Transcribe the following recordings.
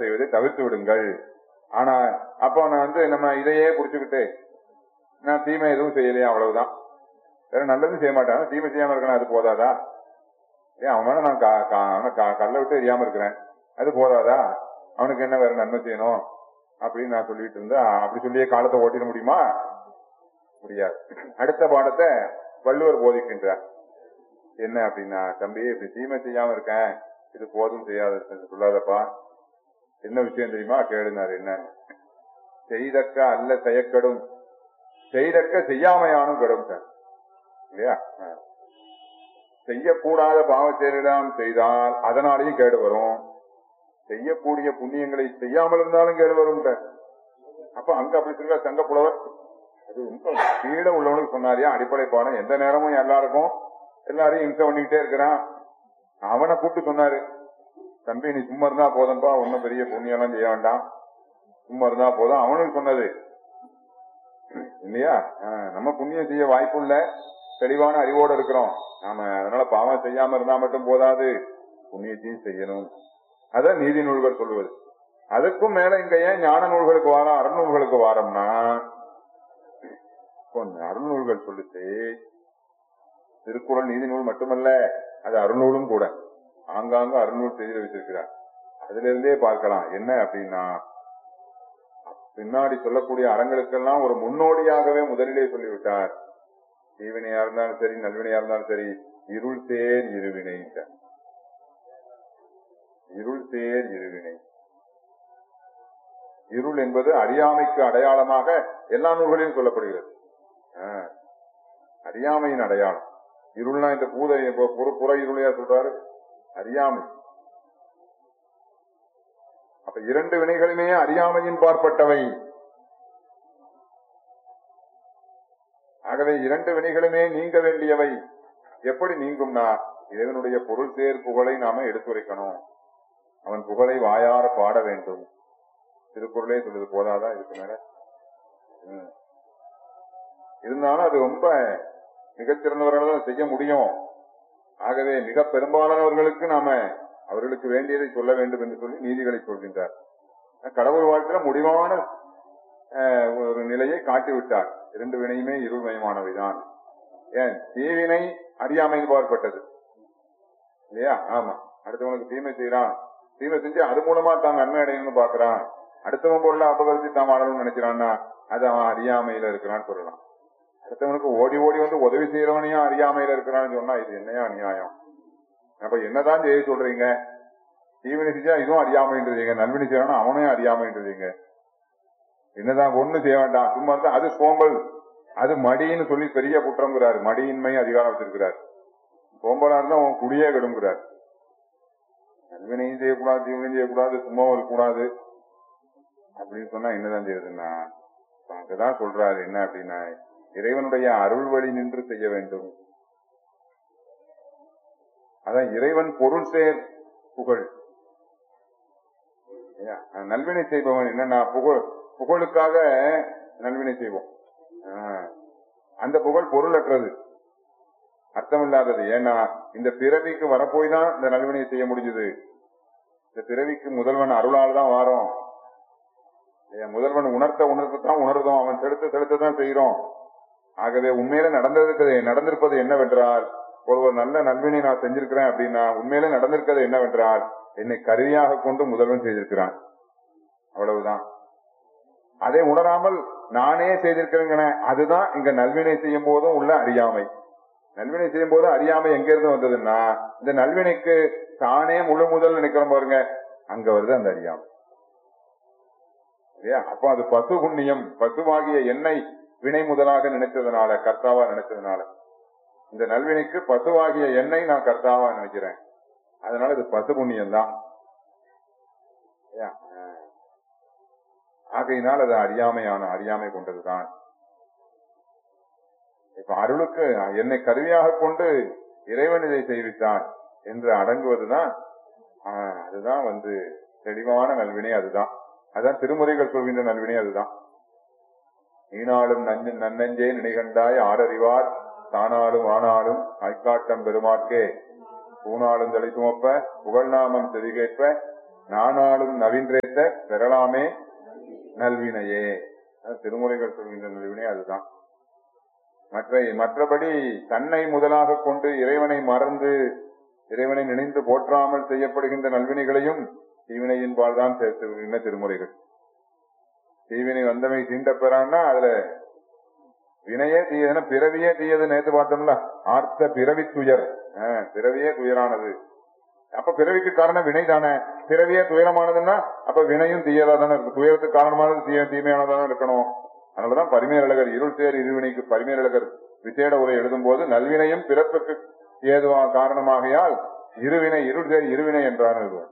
செய்வதை தவிர்த்து விடுங்கள் ஆனா அப்போ நான் வந்து நம்ம இதையே புடிச்சுக்கிட்டு நான் தீமை எதுவும் செய்யலையா அவ்வளவுதான் வேற நல்லதும் செய்ய மாட்டான் தீமை செய்யாம இருக்கணும் அது போதாதா ஏன் அவன் மேல நான் க- க- அவனை க- கல்லை விட்டு எரியாம இருக்கிறேன் அது போதாதா அவனுக்கு என்ன வேற நன்மை செய்யணும் அப்படின்னு நான் சொல்லிட்டு இருந்தா அப்படி சொல்லியே காலத்தை ஓட்டிட முடியுமா முடியாது அடுத்த பாடத்தை வள்ளுவர் போதிக்கின்றார் என்ன அப்படின்னா தம்பி இப்படி தீமை செய்யாம இருக்கேன் இது போதும் செய்யாத சொல்லாதப்பா என்ன விஷயம் தெரியுமா கேளுனார் என்ன செய்தக்க அல்ல செய்யக்கடும் செய்தக்க செய்யாமையானும் கடும் சார் இல்லையா ஆ. செய்யக்கூடாத பாவ செயலாம் செய்தால் அதனாலேயும் கேடு வரும் செய்யக்கூடிய புண்ணியங்களை செய்யாமல் இருந்தாலும் கேடு வரும் சார். அப்ப அங்க அப்படி சொல்ற சங்க புலவர் அது ரொம்ப கீழே உள்ளவனுக்கு சொன்னாரியா அடிப்படை பாடம் எந்த நேரமும் எல்லாருக்கும் எல்லாரையும் இம்சை பண்ணிக்கிட்டே இருக்கிறான் அவனை கூப்பிட்டு சொன்னாரு தம்பி நீ சும்மா இருந்தா போதும்பா ஒன்னும் பெரிய புண்ணியம் எல்லாம் செய்ய வேண்டாம் சும்மா இருந்தா போதும் அவனுக்கு சொன்னது இல்லையா ஆஹ், நம்ம புண்ணியம் செய்ய வாய்ப்பு இல்ல தெளிவான அறிவோடு இருக்கிறோம் நாம அதனால பாவம் செய்யாம இருந்தா மட்டும் போதாது புண்ணியத்தையும் செய்யணும் அதான் நீதி நூல்கள் சொல்லுவது அதுக்கும் மேல இங்க ஏன் ஞான நூல்களுக்கு வாரம் அறநூல்களுக்கு வாரம்னா இப்போ அருநூல்கள் சொல்லுச்சு திருக்குறள் நீதி நூல் மட்டுமல்ல அது அருநூலும் கூட ஆங்காங்க அருநூல் செய்து வச்சிருக்கிறார் அதுல இருந்தே பார்க்கலாம் என்ன அப்படின்னா பின்னாடி சொல்லக்கூடிய அறங்களுக்கெல்லாம் ஒரு முன்னோடியாகவே முதலிலே சொல்லிவிட்டார் தீவினையா இருந்தாலும் சரி நல்வினையா இருந்தாலும் சரி இருள் தேர் இருவினை இருள் தேர் இருவினை இருள் என்பது அறியாமைக்கு அடையாளமாக எல்லா நூல்களிலும் சொல்லப்படுகிறது ஆ. அறியாமையின் அடையாளம் இருள்னா இந்த பூத இப்ப புற- புற இருளையா சொல்றாரு அறியாமை அப்ப இரண்டு வினைகளுமே அறியாமையின் பார்ப்பட்டவை ஆகவே இரண்டு வினைகளுமே நீங்க வேண்டியவை எப்படி நீங்கும்னா இறைவனுடைய பொருள் சேர் புகழை நாம எடுத்துரைக்கணும் அவன் புகழை வாயார பாட வேண்டும் திருக்குறளே சொல்லுது போதாதா இதுக்கு மேல ம். இருந்தாலும் அது ரொம்ப மிகச்சிறந்தவர்கள் தான் செய்ய முடியும் ஆகவே மிக பெரும்பாலானவர்களுக்கு நாம அவர்களுக்கு வேண்டியதை சொல்ல வேண்டும் என்று சொல்லி நீதிகளை சொல்கின்றார் கடவுள் வாழ்க்கையில முடிவான அஹ், ஒரு நிலையை காட்டிவிட்டார் இரண்டு வினையுமே இருள்மயமானவைதான் ஏன் தீவினை அறியாமையில் பார்ப்பட்டது இல்லையா ஆமா அடுத்தவனுக்கு தீமை செய்யறான் தீமை செஞ்சு அது மூலமா தான் நன்மை அடையணும்னு பாக்குறான் அடுத்தவன் பொருளை அபகரிச்சு தாம் ஆடணும்னு நினைக்கிறான்னா அது அவன் அறியாமையில இருக்கிறான்னு சொல்லலாம் அடுத்தவனுக்கு ஓடி ஓடி வந்து உதவி செய்யறவனையும் அறியாமையில இருக்கிறான்னு சொன்னா இது என்னையா அநியாயம் அப்ப என்னதான் செய்ய சொல்றீங்க தீவினை செஞ்சா இதுவும் அறியாமைன்றீங்க நல்வினை செய்யணும் அவனையும் அறியாமைன்றீங்க என்னதான் ஒண்ணு செய்ய வேண்டாம் சும்மா இருந்தா அது சோம்பல் அது மடின்னு சொல்லி பெரிய குற்றம்ங்கிறாரு மடியின்மை அதிகாரம் வச்சிருக்கிறார் சோம்பலா இருந்தா அவன் குடியே கெடுங்கிறார் நல்வினையும் செய்யக்கூடாது தீவினையும் செய்யக்கூடாது சும்மாவும் இருக்கக்கூடாது அப்படின்னு சொன்னா என்னதான் செய்யுதுன்னா இப்ப அங்கதான் சொல்றாரு என்ன அப்படின்னா இறைவனுடைய அருள் வழி நின்று செய்ய வேண்டும் அதான் இறைவன் பொருள் சேர் புகழ் இல்லையா? நல்வினை செய்பவன் என்னன்னா புகழ் புகழுக்காக நல்வினை செய்வோம் ஆஹ், அந்த புகழ் பொருளற்றது அர்த்தமில்லாதது ஏன்னா இந்த பிறவிக்கு வரப்போய் தான் இந்த நல்வினை செய்ய முடிஞ்சது இந்த பிறவிக்கு முதல்வன் அருளால் தான் வாரோம் இல்லையா? முதல்வன் உணர்த்த உணர்த்தத்தான் உணர்ந்தோம் அவன் செலுத்த செலுத்தத்தான் செய்யறோம் ஆகவே உண்மையில நடந்திருக்கிறது நடந்திருப்பது என்னவென்றால் ஒருவர் நல்ல நல்வினை நான் செஞ்சிருக்கிறேன் அப்படின்னா உண்மையில நடந்திருக்கிறது என்னவென்றால் என்னை கருவியாக கொண்டு முதல்வன் செய்திருக்கிறான் அவ்வளவுதான் அதை உணராமல் நானே செய்திருக்கிறேங்க அதுதான் இங்க நல்வினை செய்யும் போதும் உள்ள அறியாமை நல்வினை செய்யும் போது அறியாமை எங்க இருந்து வந்ததுன்னா இந்த நல்வினைக்கு தானே முழு முதல் நினைக்கிறோம் பாருங்க அங்க வருது அந்த அறியாமை இல்லையா அப்போ அது பசு புண்ணியம் பசுவாகிய எண்ணெய் வினை முதலாக நினைத்ததுனால கர்த்தாவா நினைச்சதுனால இந்த நல்வினைக்கு பசுவாகிய எண்ணெய் நான் கர்த்தாவா நினைக்கிறேன் அதனால இது பசு புண்ணியம் தான் ஆகையினால் அது அறியாமையான அறியாமை கொண்டதுதான் இப்ப அருளுக்கு என்னை கருவியாக கொண்டு இறைவன் இதை செய்வித்தான் என்று அடங்குவதுதான் ஆஹ், அதுதான் வந்து தெளிவான நல்வினை அதுதான் அதான் திருமுறைகள் சொல்கின்ற நல்வினை அதுதான் நீனாலும் நஞ்சு நன்னஞ்சே நினைகண்டாய் ஆரறிவார் தானாலும் ஆனாலும் ஐக்காட்டம் பெருமாட்கே பூனாலும் தலை சுமப்ப புகழ்நாமம் செவி கேட்ப நானாலும் நவீன்றேத்த பெறலாமே நல்வினையே அது திருமுறைகள் சொல்கின்ற நல்வினை அதுதான் மற்ற மற்றபடி தன்னை முதலாக கொண்டு இறைவனை மறந்து இறைவனை நினைந்து போற்றாமல் செய்யப்படுகின்ற நல்வினைகளையும் தீவினையின் தான் சேர்த்துகின்ற திருமுறைகள் தீவினை வந்தமை தீண்ட பெறான்னா அதுல வினையே தீயதுன்னா பிறவியே தீயது நேத்து பார்த்தோம்ல ஆர்த்த பிறவி துயர் ஆஹ், பிறவியே துயரானது அப்ப பிறவிக்கு காரணம் வினை தானே பிறவியே துயரமானதுன்னா அப்ப வினையும் தீயதா தானே இருக்கும் துயரத்துக்கு காரணமானது தீய தீமையானதானே இருக்கணும் அதனாலதான் பரிமேலழகர் இருள் சேர் இருவினைக்கு பரிமேலழகர் விசேட உரை எழுதும் போது நல்வினையும் பிறப்புக்கு ஏதுவா காரணமாகையால் இருவினை இருள் சேர் இருவினை என்றார் எழுதுவார்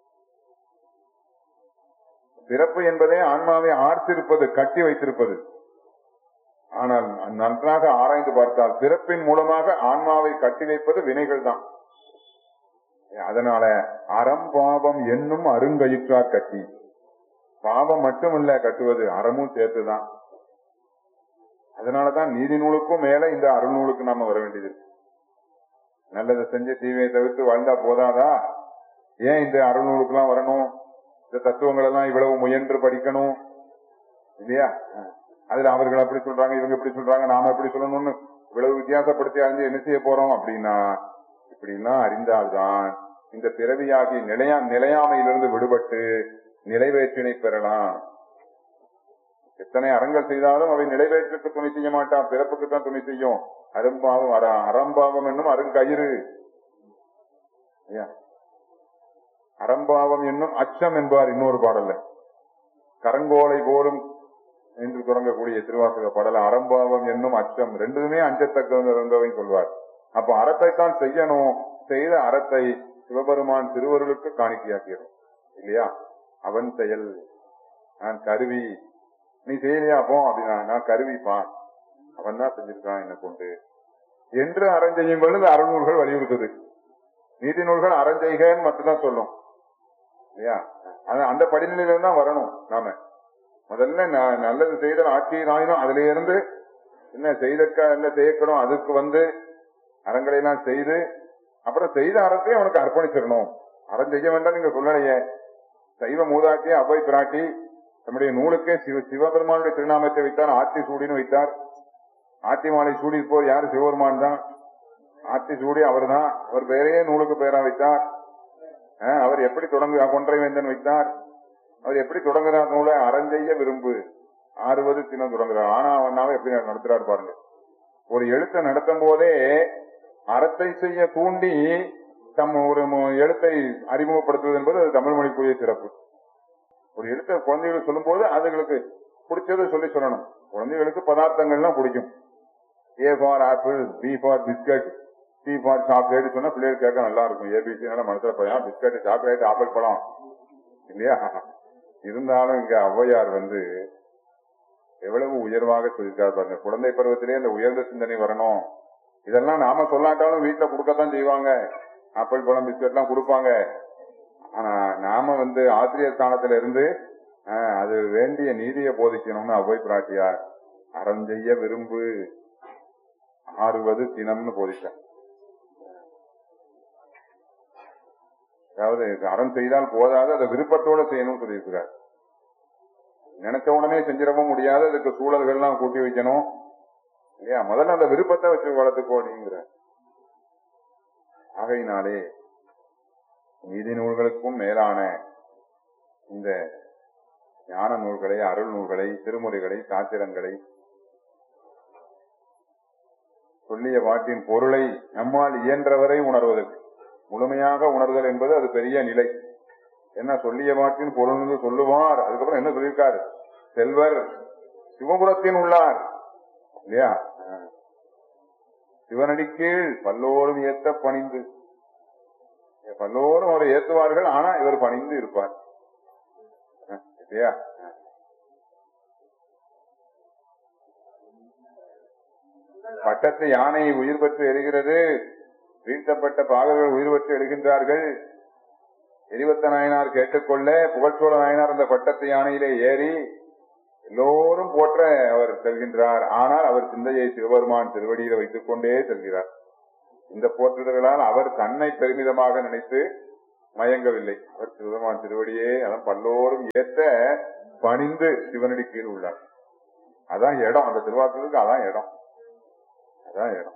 பிறப்பு என்பதே ஆன்மாவை ஆர்த்திருப்பது கட்டி வைத்திருப்பது ஆனால் நன்றாக ஆராய்ந்து பார்த்தால் பிறப்பின் மூலமாக ஆன்மாவை கட்டி வைப்பது வினைகள் தான் அதனால அறம் பாவம் என்னும் அருங்கயிற்றா கட்டி பாவம் மட்டுமல்ல கட்டுவது அறமும் சேர்த்துதான் அதனாலதான் நீதி நூலுக்கும் மேல இந்த அருள்நூலுக்கு நாம வர வேண்டியது இருக்கு. நல்லதை செஞ்சு தீமையை தவிர்த்து வாழ்ந்தா போதாதா ஏன் இந்த அருள்நூலுக்கெல்லாம் வரணும் இந்த தத்துவங்கள் எல்லாம் இவ்வளவு முயன்று படிக்கணும் இல்லையா அதுல அவர்கள் அப்படி சொல்றாங்க இவங்க இப்படி சொல்றாங்க நாம எப்படி சொல்லணும்னு இவ்வளவு வித்தியாசப்படுத்தி அறிஞ்சு என்ன செய்ய போறோம் அப்படின்னா இப்படின்னா அறிந்தால்தான் இந்த பிறவியாகி நிலையா நிலையாமையிலிருந்து விடுபட்டு நிறைவேற்றினை பெறலாம் எத்தனை அறங்கள் செய்தாலும் அவை நிறைவேற்றுக்கு துணை செய்ய மாட்டான் பிறப்புக்கு தான் துணை செய்யும் அரும்பாவம் அற அறம்பாவம் என்னும் அருங்கயிறு ஐயா. அறம்பாவம் என்னும் அச்சம் என்பார் இன்னொரு பாடல்ல கரங்கோலை போலும் என்று தொடங்கக்கூடிய திருவாசக பாடல அறம்பாவம் என்னும் அச்சம் ரெண்டுமே அஞ்சத்தக்கவை சொல்வார் அப்ப அறத்தைத்தான் செய்யணும் செய்த அறத்தை சிவபெருமான் திருவருளுக்கு காணிக்கையாக்கிறோம் இல்லையா அவன் செயல் நான் கருவி நீ செய்யலையா போ அப்படின்னா நான் கருவிப்பா அவன் தான் செஞ்சிருக்கான் என்ன கொண்டு என்று அறஞ்செய்யும் பொழுது அறநூல்கள் வலியுறுத்துது நீதி நூல்கள் அறஞ்செய்கன்னு மட்டும்தான் சொல்லும் இல்லையா அது அந்த படிநிலையில தான் வரணும் நாம முதல்ல ந- நல்லது செய்தல் ஆட்சியின் ஆயினும் அதுல இருந்து என்ன செய்தக்க என்ன செய்யக்கணும் அதுக்கு வந்து அறங்களை எல்லாம் செய்து அப்புறம் செய்த அறத்தையும் அவனுக்கு அர்ப்பணிச்சிடணும் அறம் செய்ய வேண்டாம் நீங்க சொல்லலையே சைவ மூதாட்டி அவ்வை பிராட்டி நம்முடைய நூலுக்கே சிவ சிவபெருமானுடைய திருநாமத்தை வைத்தார் ஆத்தி சூடின்னு வைத்தார் ஆத்தி மாலை சூடி போர் யாரு சிவபெருமான் தான் ஆத்தி சூடி அவர் தான் அவர் பெயரையே நூலுக்கு பெயரா வைத்தார் அஹ், அவர் எப்படி தொடங்கு கொன்றை வேந்தன் வைத்தார் அவர் எப்படி தொடங்குறார் நூலை அறஞ்செய்ய விரும்பு ஆறுவது தினம் தொடங்குறார் ஆனா அவனாவை எப்படி நடத்துறாரு பாருங்க ஒரு எழுத்தை நடத்தும் போதே அறத்தை செய்ய தூண்டி தம் ஒரு மு- எழுத்தை அறிமுகப்படுத்துவது என்பது அது தமிழ் மொழிக்குரிய சிறப்பு ஒரு எழுத்தை குழந்தைகளுக்கு சொல்லும் போது அதுகளுக்கு பிடிச்சதை சொல்லி சொல்லணும் குழந்தைகளுக்கு பதார்த்தங்கள்லாம் பிடிக்கும் A for apple B for biscuit C for chocolate சொன்னா பிள்ளைகள் கேட்க நல்லா இருக்கும் ஏபிசி நல்லா மனசுல போய் பிஸ்கட் சாக்லேட் ஆப்பிள் பழம் இல்லையா இருந்தாலும் இங்க ஔவையார் வந்து எவ்வளவு உயர்வாக சொல்லியிருக்காரு பாருங்க குழந்தை பருவத்திலே இந்த உயர்ந்த சிந்தனை வரணும் இதெல்லாம் நாம சொல்லாட்டாலும் வீட்டுல கொடுக்கத்தான் செய்வாங்க ஆப்பிள் பழம் பிஸ்கட் எல்லாம் கொடுப்பாங்க ஆனா நாம வந்து ஆசிரியர் ஸ்தானத்துல இருந்து ஆஹ், அது வேண்டிய நீதியை போதிக்கணும்னு அவ்வை பிராட்டியார் அறம் செய்ய விரும்பு ஆறுவது தினம்னு போதிச்சார் அதாவது அறம் செய்தால் போதாது அதை விருப்பத்தோட செய்யணும்னு சொல்லியிருக்கிறார் நினைச்ச உடனே செஞ்சிடவும் முடியாது அதுக்கு சூழல்கள்லாம் கூட்டி வைக்கணும் இல்லையா முதல்ல அந்த விருப்பத்தை வச்சு வளர்த்துக்கோ அப்படிங்கிற ஆகையினாலே நீதி நூல்களுக்கும் மேலான இந்த ஞான நூல்களை அருள் நூல்களை திருமுறைகளை சாத்திரங்களை சொல்லிய பாட்டின் பொருளை நம்மால் இயன்றவரை உணர்வதற்கு முழுமையாக உணர்தல் என்பது அது பெரிய நிலை என்ன சொல்லிய பாட்டின் பொருள் என்று சொல்லுவார் அதுக்கப்புறம் என்ன சொல்லியிருக்காரு செல்வர் சிவபுரத்தின் உள்ளார் இல்லையா ஆ. சிவனடி கீழ் பல்லோரும் ஏத்த பணிந்து பல்லோரும் அவரை ஏத்துவார்கள் ஆனா இவர் பணிந்து இருப்பார் ஆ, இல்லையா ஆ. பட்டத்து யானை உயிர் பெற்று எரிகிறது வீழ்த்தப்பட்ட பாகர்கள் உயிர் பெற்று எழுகின்றார்கள் எரிவத்த நாயனார் கேட்டுக்கொள்ள புகழ்ச்சோழ நாயனார் அந்த பட்டத்து யானையிலே ஏறி எல்லோரும் போற்ற அவர் செல்கின்றார் ஆனால் அவர் சிந்தையை சிவபெருமான் திருவடியில வைத்துக் கொண்டே செல்கிறார் இந்த போற்றுதல்களால் அவர் தன்னை பெருமிதமாக நினைத்து மயங்கவில்லை அவர் சிவபெருமான் திருவடியே அதான் பல்லோரும் ஏற்ற பணிந்து சிவனடி கீழ் உள்ளார் அதான் இடம் அந்த திருவாசலுக்கு அதான் இடம் அதான் இடம்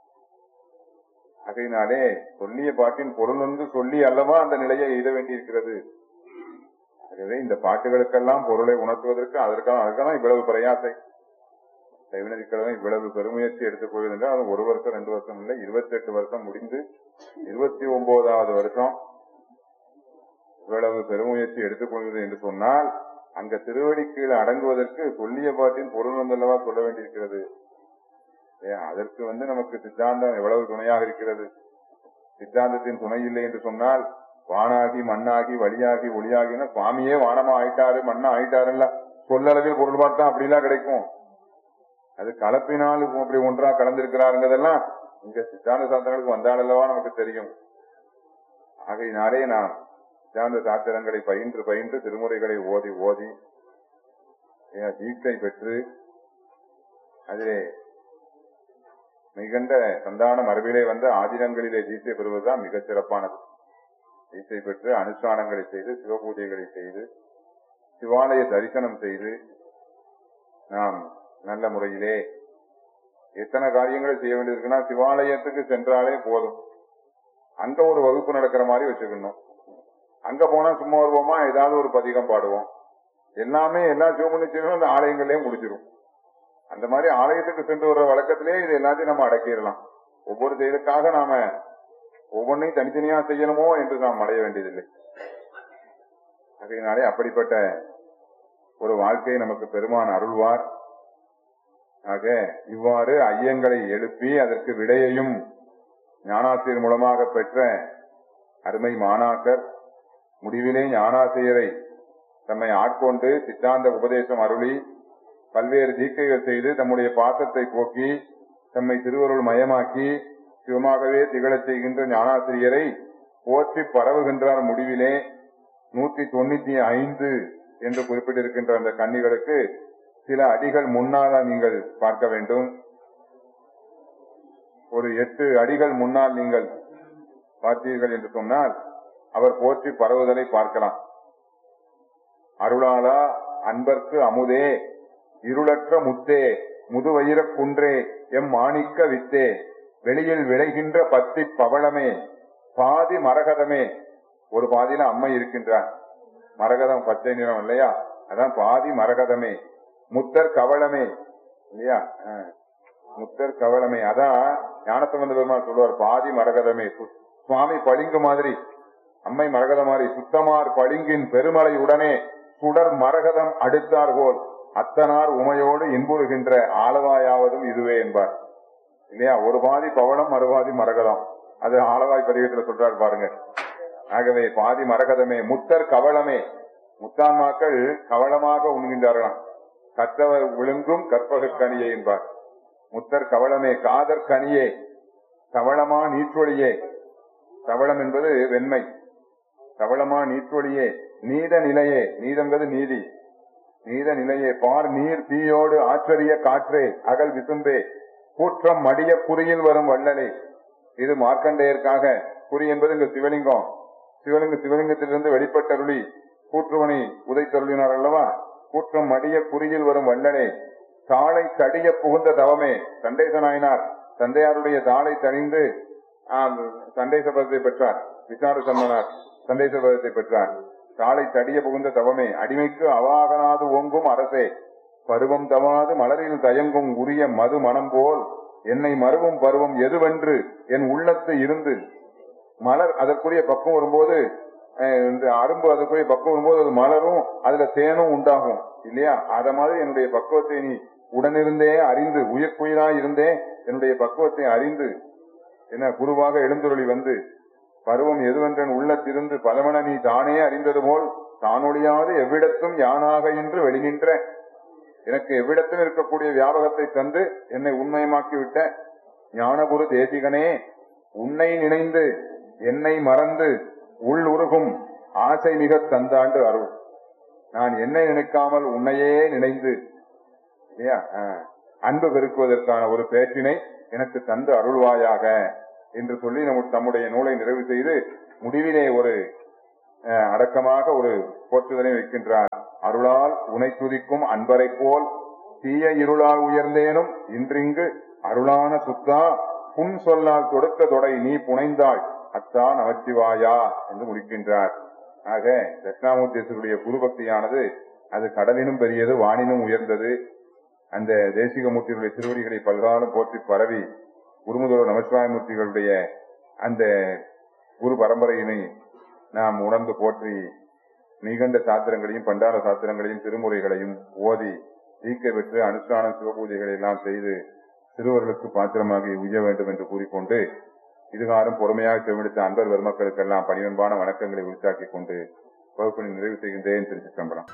ஆகையினாலே சொல்லிய பாட்டின் பொருள் வந்து சொல்லி அல்லவா அந்த நிலையை எய்த வேண்டியிருக்கிறது ஆகவே இந்த பாட்டுகளுக்கெல்லாம் பொருளை உணர்த்துவதற்கு அதற்காக அதுக்காக இவ்வளவு பிரயாசை கைவினதிக்கெல்லாம் இவ்வளவு பெருமுயற்சி எடுத்துக்கொள்வது என்றால் அது ஒரு வருஷம் ரெண்டு வருஷம் இல்லை இருபத்தி எட்டு வருஷம் முடிந்து இருபத்தி ஒன்பதாவது வருஷம் இவ்வளவு பெருமுயற்சி எடுத்துக்கொள்வது என்று சொன்னால் அங்க திருவடி கீழே அடங்குவதற்கு சொல்லிய பாட்டின் பொருள் வந்தல்லவா சொல்ல வேண்டியிருக்கிறது ஏன் அதற்கு வந்து நமக்கு சித்தாந்தம் எவ்வளவு துணையாக இருக்கிறது சித்தாந்தத்தின் துணை இல்லை என்று சொன்னால் வானாகி மண்ணாகி வழியாகி ஒளியாகினா சுவாமியே வானமா ஆயிட்டாரு மண்ணா ஆயிட்டாருல்ல சொல்லளவில் பொருள் பார்த்தா அப்படிலாம் கிடைக்கும் அது கலப்பினால் அப்படி ஒன்றா கலந்திருக்கிறாருங்கிறதெல்லாம் இங்க சித்தாந்த சாஸ்திரங்களுக்கு வந்தாலல்லவா நமக்கு தெரியும் ஆகையினாலே நாம் சித்தாந்த சாஸ்திரங்களை பயின்று பயின்று திருமுறைகளை ஓதி ஓதி ஏன் தீட்சை பெற்று அதிலே மிகுந்த சந்தான மரபிலே வந்த ஆதினங்களிலே தீட்சை பெறுவதுதான் மிகச் சிறப்பானது தீட்சை பெற்று அனுஷ்டானங்களை செய்து சிவபூஜைகளை செய்து சிவாலய தரிசனம் செய்து நாம் நல்ல முறையிலே எத்தனை காரியங்களை செய்ய வேண்டியிருக்குன்னா சிவாலயத்துக்கு சென்றாலே போதும் அங்க ஒரு வகுப்பு நடக்கிற மாதிரி வச்சுக்கணும் அங்க போனா சும்மா வருவோமா ஏதாவது ஒரு பதிகம் பாடுவோம் எல்லாமே எல்லா சிவமுனிச்சலும் அந்த ஆலயங்கள்லயே முடிச்சிடும் அந்த மாதிரி ஆலயத்துக்கு சென்று வர வழக்கத்திலே இது எல்லாத்தையும் நம்ம அடக்கிடலாம் ஒவ்வொரு செயலுக்காக நாம ஒவ்வொன்றையும் தனித்தனியா செய்யணுமோ என்று நாம் அடைய வேண்டியதில்லை ஆகையினாலே அப்படிப்பட்ட ஒரு வாழ்க்கையை நமக்கு பெருமான் அருள்வார் ஆக இவ்வாறு ஐயங்களை எழுப்பி அதற்கு விடையையும் ஞானாசிரியர் மூலமாக பெற்ற அருமை மாணாக்கர் முடிவிலே ஞானாசிரியரை தம்மை ஆட்கொண்டு சித்தாந்த உபதேசம் அருளி பல்வேறு தீக்கைகள் செய்து தம்முடைய பாசத்தை போக்கி தம்மை திருவருள் மயமாக்கி சிவமாகவே திகழச் செய்கின்ற ஞானாசிரியரை போற்றி பரவுகின்றார் முடிவிலே நூத்தி தொண்ணூத்தி ஐந்து என்று குறிப்பிட்டிருக்கின்ற அந்த கன்னிகளுக்கு சில அடிகள் முன்னாக நீங்கள் பார்க்க வேண்டும் ஒரு எட்டு அடிகள் முன்னால் நீங்கள் பார்த்தீர்கள் என்று சொன்னால் அவர் போற்றி பரவுதலை பார்க்கலாம் அருளாளா அன்பர்க்கு அமுதே இருளற்ற முத்தே முதுவயிரக் குன்றே எம் மாணிக்க வித்தே வெளியில் விளைகின்ற பத்தி பவளமே பாதி மரகதமே ஒரு பாதியில அம்மை இருக்கின்றார் மரகதம் பச்சை நிறம் இல்லையா அதான் பாதி மரகதமே முத்தர் கவளமே இல்லையா ஆ. முத்தர் கவளமே அதான் ஞானசம்பந்த பெருமாள் சொல்லுவார் பாதி மரகதமே சு- சுவாமி பளிங்கு மாதிரி அம்மை மரகத மாதிரி சுத்தமார் பளிங்கின் பெருமலை உடனே சுடர் மரகதம் அடுத்தார் போல் அத்தனார் உமையோடு இன்புறுகின்ற ஆளவாயாவதும் இதுவே என்பார் இல்லையா ஒரு பாதி பவளம் மறுபாதி மரகதம் அது ஆளவாய் பதிகத்துல சொல்றாரு பாருங்க ஆகவே பாதி மரகதமே முத்தர் கவளமே முத்தான்மாக்கள் கவளமாக உண்கின்றார்களாம் கற்றவர் விழுங்கும் கற்பக கனியே என்பார் முத்தர் கவளமே காதர் கனியே கவளமா நீற்றொழியே கவளம் என்பது வெண்மை கவளமா நீற்றொழியே நீத நிலையே நீதங்கிறது நீதி நீத நிலையே பார் நீர் தீயோடு ஆச்சரிய காற்றே அகல் விசும்பே கூற்றம் மடிய குறியில் வரும் வள்ளலே இது மார்க்கண்டேயருக்காக குறி என்பது இங்கு சிவலிங்கம் சிவலிங்க சிவலிங்கத்திலிருந்து வெளிப்பட்டருளி கூற்றுவனை உதைத்தருளினார் அல்லவா கூற்றம் மடிய குறியில் வரும் வள்ளலே தாளை தடிய புகுந்த தவமே சண்டேச நாயனார் தந்தையாருடைய தாளை தணிந்து ஆம், சண்டேச பதத்தை பெற்றார் விசார சம்மனார் சண்டேச பதத்தை பெற்றார் தாளை தடிய புகுந்த தவமே அடிமைக்கு அவாகனாது ஓங்கும் அரசே பருவம் தவாது மலரில் தயங்கும் உரிய மது மனம் போல் என்னை மருவும் பருவம் எதுவென்று என் உள்ளத்து இருந்து மலர் அதற்குரிய பக்கம் வரும்போது அஹ், இந்த அரும்பு அதற்குரிய பக்கம் வரும்போது அது மலரும் அதுல தேனும் உண்டாகும் இல்லையா அத மாதிரி என்னுடைய பக்குவத்தை நீ உடனிருந்தே அறிந்து உயிர்க்குயிராய் இருந்தே என்னுடைய பக்குவத்தை அறிந்து என்ன குருவாக எழுந்துருளி வந்து பருவம் எதுவென்றன் உள்ளத்திருந்து பலமன நீ தானே அறிந்தது போல் தானொழியாது எவ்விடத்தும் யானாக என்று வெளிநின்ற எனக்கு எவ்விடத்தும் இருக்கக்கூடிய வியாபகத்தை தந்து என்னை உண்மயமாக்கி விட்ட ஞானகுரு தேசிகனே உன்னை நினைந்து என்னை மறந்து உள் உருகும் ஆசை மிக தந்தாண்டு அருள் நான் என்னை நினைக்காமல் உன்னையே நினைந்து இல்லையா ஆ. அன்பு பெருக்குவதற்கான ஒரு பேச்சினை எனக்கு தந்து அருள்வாயாக என்று சொல்லி நம்ம தம்முடைய நூலை நிறைவு செய்து முடிவிலே ஒரு அஹ், அடக்கமாக ஒரு போற்றுதலை வைக்கின்றார் அருளால் உனை துதிக்கும் அன்பரை போல் தீய இருளால் உயர்ந்தேனும் இன்றிங்கு அருளான சுத்தா புன் சொல்லால் தொடுத்த தொடை நீ புனைந்தாள் அத்தா நமச்சிவாயா என்று முடிக்கின்றார் ஆக தட்சிணாமூர்த்தேஸ்வருடைய குருபக்தியானது அது கடலினும் பெரியது வானினும் உயர்ந்தது அந்த தேசிகமூர்த்திகளுடைய திருவடிகளை பல்காலம் போற்றி பரவி குருமுதல்வர் நமசிவாயமூர்த்திகளுடைய அந்த குரு பரம்பரையினை நாம் உணர்ந்து போற்றி நிகண்ட சாத்திரங்களையும் பண்டார சாத்திரங்களையும் திருமுறைகளையும் ஓதி தீக்க பெற்று அனுஷ்டான சிவபூஜைகளை எல்லாம் செய்து சிறுவர்களுக்கு பாத்திரமாக உய்ய வேண்டும் என்று கூறிக்கொண்டு இதுகாரும் பொறுமையாக செவிடுத்த அன்பர் பெருமக்களுக்கெல்லாம் பணிவன்பான வணக்கங்களை உரித்தாக்கிக் கொண்டு வகுப்பினை நிறைவு செய்கின்றேன் திருச்சிற்றம்பலம்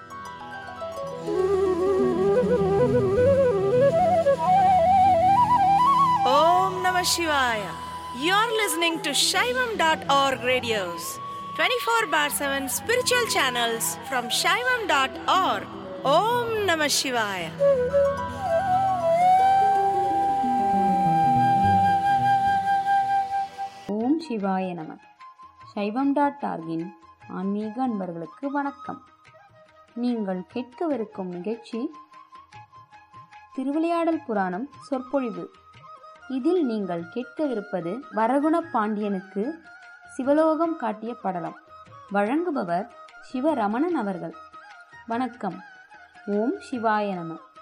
Om Namah Shivaya. You're listening to Shaivam.org radios, 24 bar 7 spiritual channels from Shaivam.org. Om Namah Shivaya. ஓம் சிவாய நம சைவம் டாட் டார்கின் ஆன்மீக அன்பர்களுக்கு வணக்கம் நீங்கள் கேட்கவிருக்கும் நிகழ்ச்சி திருவிளையாடல் புராணம் சொற்பொழிவு இதில் நீங்கள் கேட்கவிருப்பது வரகுண பாண்டியனுக்கு சிவலோகம் காட்டிய படலம் வழங்குபவர் சிவரமணன் அவர்கள் வணக்கம் ஓம் சிவாய நம